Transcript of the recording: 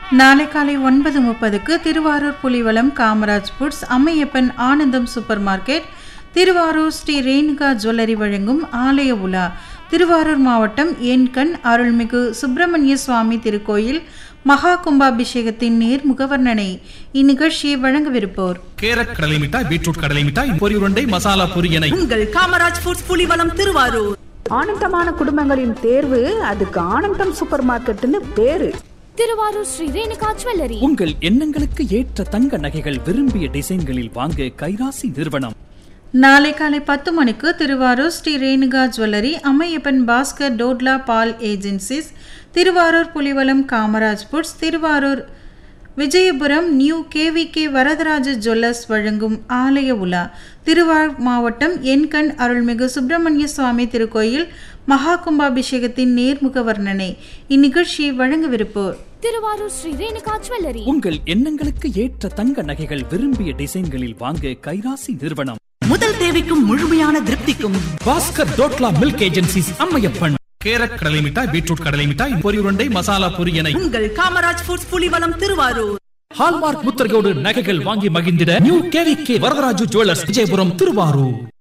நாளை காலை ஒன்பது முப்பதுக்கு Thiruvarur Pulivalam Kamaraj foods Ammaiyappan Anandham super market Thiruvarur Sri Renuka jewellery வழங்கும் ஆலய உலா திருவாரூர் மாவட்டம் ஏன்கண் அருள்மிகு சுப்பிரமணிய சுவாமி திருக்கோயில் மகா கும்பாபிஷேகத்தின் நேர்முக வர்ணனை இந்நிகழ்ச்சியை வழங்கவிருப்போர் கேரட் கடலை மிட்டாய் பீட்ரூட் கடலை மிட்டாய் பொரி உருண்டை மசாலா பொரி என உங்கள் காமராஜ் ஃபுட்ஸ் புலிவலம் திருவாரூர் ஆனந்தமான குடும்பங்களின் தேர்வு அதுக்கு ஆனந்தம் சூப்பர் மார்க்கெட்னு பேரு திருவாரூர் ஸ்ரீ ரேணுகா ஜுவல்லரி உங்கள் எண்ணங்களுக்கு ஏற்ற தங்க நகைகள் விரும்பிய டிசைன்களில் வாங்க கைராசி நிறுவனம் நாளை காலை பத்து மணிக்கு திருவாரூர் ஸ்ரீ ரேணுகா ஜுவல்லரி அம்மையப்பன் பாஸ்கர் டோட்லா பால் agencies Thiruvarur Pulivalam Kamaraj foods Thiruvarur Vijayapuram new KVK Varadaraja jewellers வழங்கும் ஆலய உலா திருவாரூர் மாவட்டம் என்கண் அருள்மிகு சுப்பிரமணிய சுவாமி திருக்கோயில் மகா கும்பாபிஷேகத்தின் நேர்முக வர்ணனை இந்நிகழ்ச்சியை வழங்கவிருப்போர் திருவாரூர் ஸ்ரீ ரேணுகா ஜுவல்லரி உங்கள் எண்ணங்களுக்கு ஏற்ற தங்க நகைகள் விரும்பிய டிசைன்களில் வாங்க கைராசி நிறுவனம் முதல் தேவைக்கும் முழுமையான திருப்திக்கும் Bhaskar Dodla milk agencies Ammaiyappan carrot கடலை மிட்டாய் பீட்ரூட் கடலை மிட்டாய் பொரி உருண்டை மசாலா பொரி என உங்கள் காமராஜ் ஃபுட்ஸ் புலிவலம் திருவாரூர் ஹால்மார்க் முத்திரையோடு நகைகள் வாங்கி மகிழ்ந்திட new KVK Varadharaju jewellers Vijayapuram Thiruvarur